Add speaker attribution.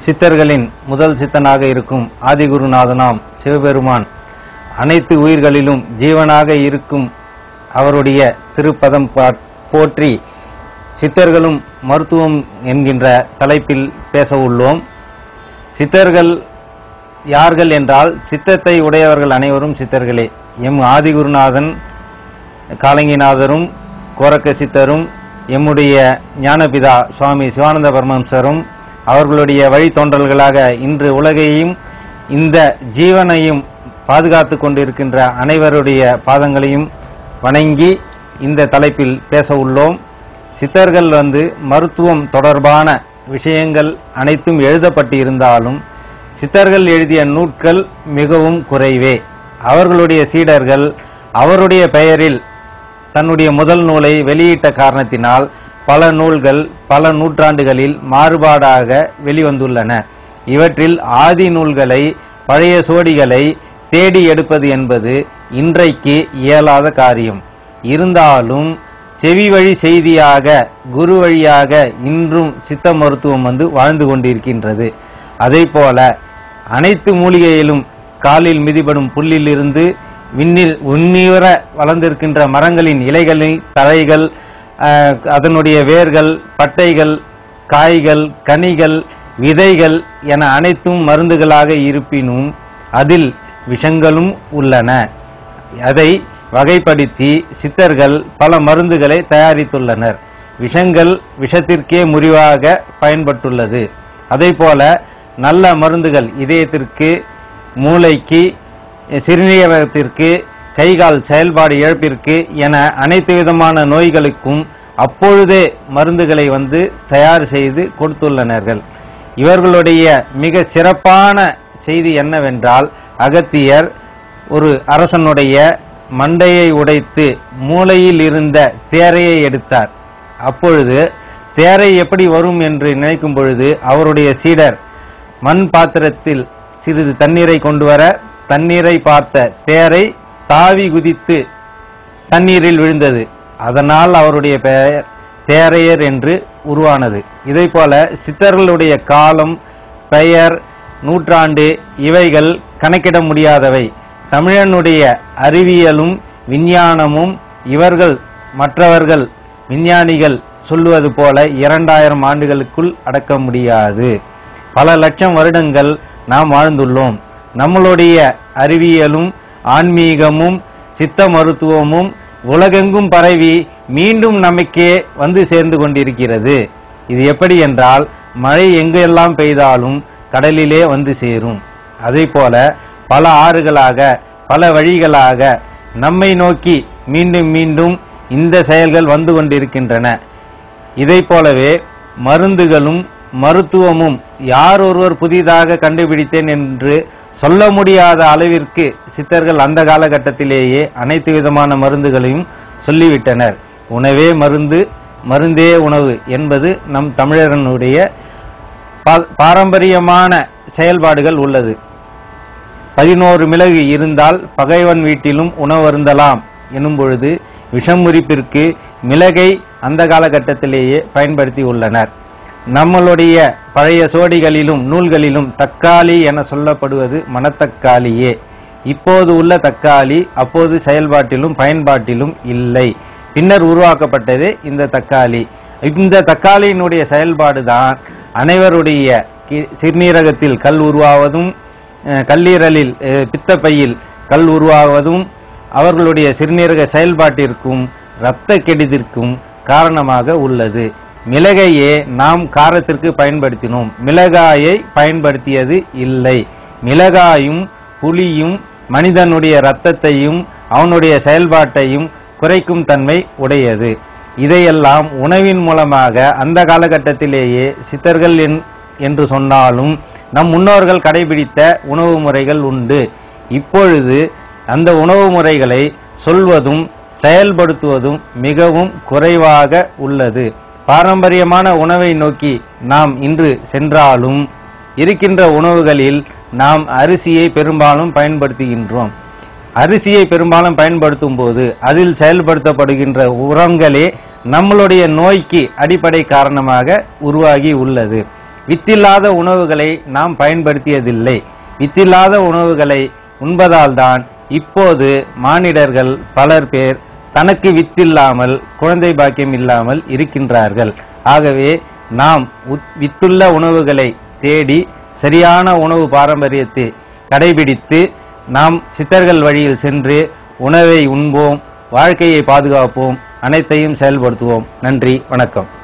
Speaker 1: சித்தர்களின் முதல் சித்தனாக இருக்கும் ஆதிகுருநாதனாம் சிவபெருமான் அனைத்து உயிர்களிலும் ஜீவனாக இருக்கும் அவருடைய திருப்பதம் பா- போற்றி சித்தர்களும் மருத்துவம் என்கின்ற தலைப்பில் பேச உள்ளோம் சித்தர்கள் யார்கள் என்றால் சித்தத்தை உடையவர்கள் அனைவரும் சித்தர்களே எம் ஆதிகுருநாதன் காலங்கிநாதரும் கோரக்க சித்தரும் எம்முடைய ஞானபிதா சுவாமி சிவானந்த பரமஹம்சரும் அவர்களுடைய வழித்தோன்றல்களாக இன்று உலகையும் இந்த ஜீவனையும் பாதுகாத்து கொண்டிருக்கின்ற அனைவருடைய பாதங்களையும் வணங்கி இந்த தலைப்பில் பேச உள்ளோம் சித்தர்கள் வந்து மருத்துவம் தொடர்பான விஷயங்கள் அனைத்தும் எழுதப்பட்டு இருந்தாலும் சித்தர்கள் எழுதிய நூட்கள் மிகவும் குறைவே அவர்களுடைய சீடர்கள் அவருடைய பெயரில் தன்னுடைய முதல் நூலை வெளியிட்ட காரணத்தினால் பல நூல்கள் பல நூற்றாண்டுகளில் மாறுபாடாக வெளிவந்துள்ளன இவற்றில் ஆதி நூல்களை பழைய சோடிகளை தேடி எடுப்பது என்பது இன்றைக்கு இயலாத காரியம் இருந்தாலும் செவி வழி செய்தியாக குரு வழியாக இன்றும் சித்த மருத்துவம் வந்து வாழ்ந்து கொண்டிருக்கின்றது அதே போல அனைத்து மூலிகையிலும் காலில் மிதிபடும் புல்லிலிருந்து விண்ணில் உன்னிவர வளர்ந்திருக்கின்ற மரங்களின் இலைகளின் தழைகள் அஹ், அதனுடைய வேர்கள் பட்டைகள் காய்கள் கனிகள் விதைகள் என அனைத்தும் மருந்துகளாக இருப்பினும் அதில் விஷங்களும் உள்ளன அதை வகைப்படுத்தி சித்தர்கள் பல மருந்துகளை தயாரித்துள்ளனர் விஷங்கள் விஷத்திற்கே முறிவாக பயன்பட்டுள்ளது அதே போல நல்ல மருந்துகள் இதயத்திற்கு மூளைக்கு சிறுநீரகத்திற்கு கைகால் செயல்பாடு இழப்பிற்கு என அனைத்து விதமான நோய்களுக்கும் அப்பொழுதே மருந்துகளை வந்து தயார் செய்து கொடுத்துள்ளனர்கள் இவர்களுடைய மிக சிறப்பான செய்தி என்னவென்றால் அகத்தியர் ஒரு அரசனுடைய மண்டையை உடைத்து மூளையில் இருந்த தேரையை எடுத்தார் அப்பொழுது தேரை எப்படி வரும் என்று நினைக்கும் பொழுது அவருடைய சீடர் மண் பாத்திரத்தில் சிறிது தண்ணீரை கொண்டு வர தண்ணீரை பார்த்த தேரை தாவி குதித்து தண்ணீரில் விழுந்தது அதனால் அவருடைய பெயர் தேரையர் என்று உருவானது இதை போல சித்தர்களுடைய காலம் பெயர் நூற்றாண்டு இவைகள் கணக்கிட முடியாதவை தமிழனுடைய அறிவியலும் விஞ்ஞானமும் இவர்கள் மற்றவர்கள் விஞ்ஞானிகள் சொல்லுவது போல இரண்டாயிரம் ஆண்டுகளுக்குள் அடக்க முடியாது பல லட்சம் வருடங்கள் நாம் வாழ்ந்துள்ளோம் நம்மளுடைய அறிவியலும் ஆன்மீகமும் சித்த மருத்துவமும் உலகெங்கும் பரவி மீண்டும் நமக்கே வந்து சேர்ந்து கொண்டிருக்கிறது இது எப்படி என்றால் மழை எங்கெல்லாம் பெய்தாலும் கடலிலே வந்து சேரும் அதே போல பல ஆறுகளாக பல வழிகளாக நம்மை நோக்கி மீண்டும் மீண்டும் இந்த செயல்கள் வந்து கொண்டிருக்கின்றன இதை போலவே மருந்துகளும் மருத்துவமும் யார் ஒருவர் புதிதாக கண்டுபிடித்தேன் என்று சொல்ல முடியாத அளவிற்கு சித்தர்கள் அந்த காலகட்டத்திலேயே அனைத்து விதமான மருந்துகளையும் சொல்லிவிட்டனர் உணவே மருந்து மருந்தே உணவு என்பது நம் தமிழரனுடைய பா- பாரம்பரியமான செயல்பாடுகள் உள்ளது பதினோரு மிளகு இருந்தால் பகைவன் வீட்டிலும் உணவருந்தலாம் எனும் பொழுது விஷம் முறிப்பிற்கு மிளகை அந்த காலகட்டத்திலேயே பயன்படுத்தி உள்ளனர் நம்மளுடைய பழைய சோடிகளிலும் நூல்களிலும் தக்காளி என சொல்லப்படுவது மணத்தக்காளியே இப்போது உள்ள தக்காளி அப்போது செயல்பாட்டிலும் பயன்பாட்டிலும் இல்லை பின்னர் உருவாக்கப்பட்டதே இந்த தக்காளி இந்த தக்காளியினுடைய செயல்பாடுதான் அனைவருடைய கி- சிறுநீரகத்தில் கல் உருவாவதும் அஹ், கல்லீரலில் அஹ், பித்தப்பையில் கல் உருவாவதும் அவர்களுடைய சிறுநீரக செயல்பாட்டிற்கும் இரத்த கெடுதிற்கும் காரணமாக உள்ளது மிளகையே நாம் காரத்திற்கு பயன்படுத்தினோம் மிளகாயை பயன்படுத்தியது இல்லை மிளகாயும் புளியும் மனிதனுடைய இரத்தத்தையும் அவனுடைய செயல்பாட்டையும் குறைக்கும் தன்மை உடையது இதையெல்லாம் உணவின் மூலமாக அந்த காலகட்டத்திலேயே சித்தர்கள் என்- என்று சொன்னாலும் நம் முன்னோர்கள் கடைபிடித்த உணவு முறைகள் உண்டு இப்பொழுது அந்த உணவு முறைகளை சொல்வதும் செயல்படுத்துவதும் மிகவும் குறைவாக உள்ளது பாரம்பரியமான உணவை நோக்கி நாம் இன்று சென்றாலும் இருக்கின்ற உணவுகளில் நாம் அரிசியை பெரும்பாலும் பயன்படுத்துகின்றோம் அரிசியை பெரும்பாலும் பயன்படுத்தும் போது அதில் செயல்படுத்தப்படுகின்ற உரங்களே நம்மளுடைய நோய்க்கு அடிப்படை காரணமாக உருவாகி உள்ளது வித்தில்லாத உணவுகளை நாம் பயன்படுத்தியதில்லை வித்தில்லாத உணவுகளை உண்பதால்தான் இப்போது மானிடர்கள் பலர் பேர் தனக்கு வித்தில்லாமல் குழந்தை பாக்கியம் இல்லாமல் இருக்கின்றார்கள் ஆகவே நாம் உத்- வித்துள்ள உணவுகளை தேடி சரியான உணவு பாரம்பரியத்தை கடைபிடித்து நாம் சித்தர்கள் வழியில் சென்று உணவை உண்போம் வாழ்க்கையை பாதுகாப்போம் அனைத்தையும் செயல்படுத்துவோம் நன்றி வணக்கம்